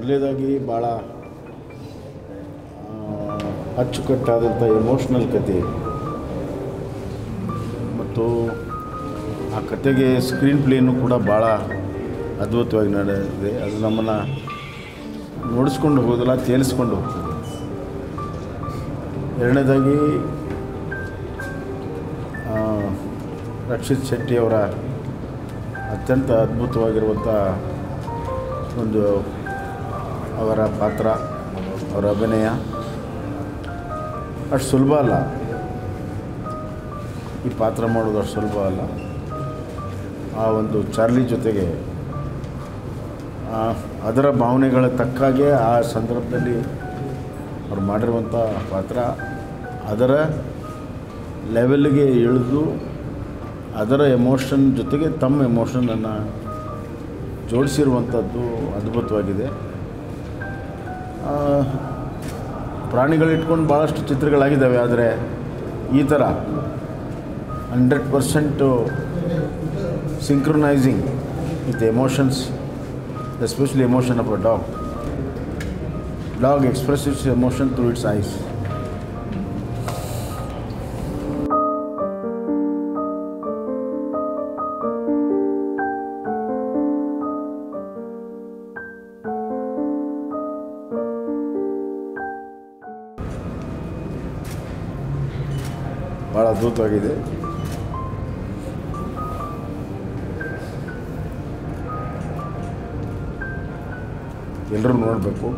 ಮೊದಲನೇದಾಗಿ ಭಾಳ ಅಚ್ಚುಕಟ್ಟಾದಂಥ ಎಮೋಷ್ನಲ್ ಕತೆ ಮತ್ತು ಆ ಕತೆಗೆ ಸ್ಕ್ರೀನ್ ಪ್ಲೇನು ಕೂಡ ಭಾಳ ಅದ್ಭುತವಾಗಿ ನಡೆದಿದೆ ಅದು ನಮ್ಮನ್ನು ನೋಡಿಸ್ಕೊಂಡು ಹೋಗೋದಿಲ್ಲ ತೇಲಿಸ್ಕೊಂಡು ಹೋಗ್ತದೆ ಎರಡನೇದಾಗಿ ಆ, ರಕ್ಷಿತ್ ಶೆಟ್ಟಿಯವರ ಅತ್ಯಂತ ಅದ್ಭುತವಾಗಿರುವಂಥ ಒಂದು ಅವರ ಪಾತ್ರ ಅವರ ಅಭಿನಯ ಅಷ್ಟು ಸುಲಭ ಅಲ್ಲ ಈ ಪಾತ್ರ ಮಾಡೋದು ಅಷ್ಟು ಸುಲಭ ಅಲ್ಲ ಆ ಒಂದು ಚಾರ್ಲಿ ಜೊತೆಗೆ ಆ, ಅದರ ಭಾವನೆಗಳ ತಕ್ಕಾಗೆ ಆ ಸಂದರ್ಭದಲ್ಲಿ ಅವ್ರು ಮಾಡಿರುವಂಥ ಪಾತ್ರ ಅದರ ಲೆವೆಲ್ಗೆ ಇಳಿದು ಅದರ ಎಮೋಷನ್ ಜೊತೆಗೆ ತಮ್ಮ ಎಮೋಷನನ್ನು ಜೋಡಿಸಿರುವಂಥದ್ದು ಅದ್ಭುತವಾಗಿದೆ ಆ, ಪ್ರಾಣಿಗಳಿಟ್ಕೊಂಡು ಭಾಳಷ್ಟು ಚಿತ್ರಗಳಾಗಿದ್ದಾವೆ ಆದರೆ ಈ ಥರ hundred percent synchronising with emotions especially emotion of a dog dog express its emotion through its eyes ಭಾಳ ಅದ್ಭುತವಾಗಿದೆ ಎಲ್ಲರೂ ನೋಡಬೇಕು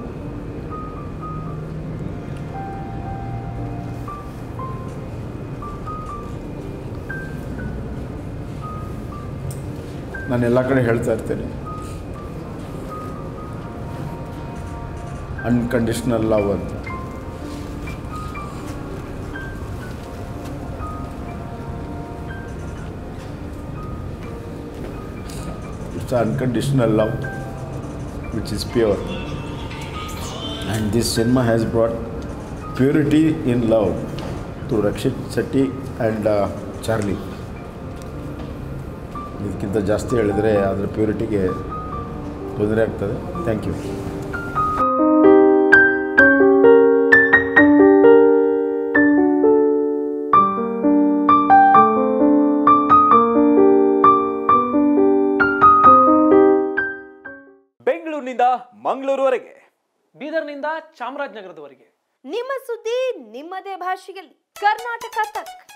ನಾನು ಎಲ್ಲ ಕಡೆ ಹೇಳ್ತಾ ಇರ್ತೇನೆ ಅನ್ಕಂಡೀಷ್ನಲ್ ಲವ್ ಅಂತ it's unconditional love which is pure and this cinema has brought purity in love to Rakshit Setti and uh, Charlie ಇದಕ್ಕಿಂತ ಜಾಸ್ತಿ ಹೇಳಿದರೆ ಅದರ ಪ್ಯೂರಿಟಿಗೆ ತೊಂದರೆ ಆಗ್ತದೆ ಥ್ಯಾಂಕ್ ಯು ಬೆಂಗಳೂರಿನಿಂದ ಮಂಗಳೂರುವರೆಗೆ ಬೀದರ್ನಿಂದ ಚಾಮರಾಜನಗರದವರೆಗೆ ನಿಮ್ಮ ಸುದ್ದಿ ನಿಮ್ಮದೇ ಭಾಷೆಯಲ್ಲಿ ಕರ್ನಾಟಕ ತಕ್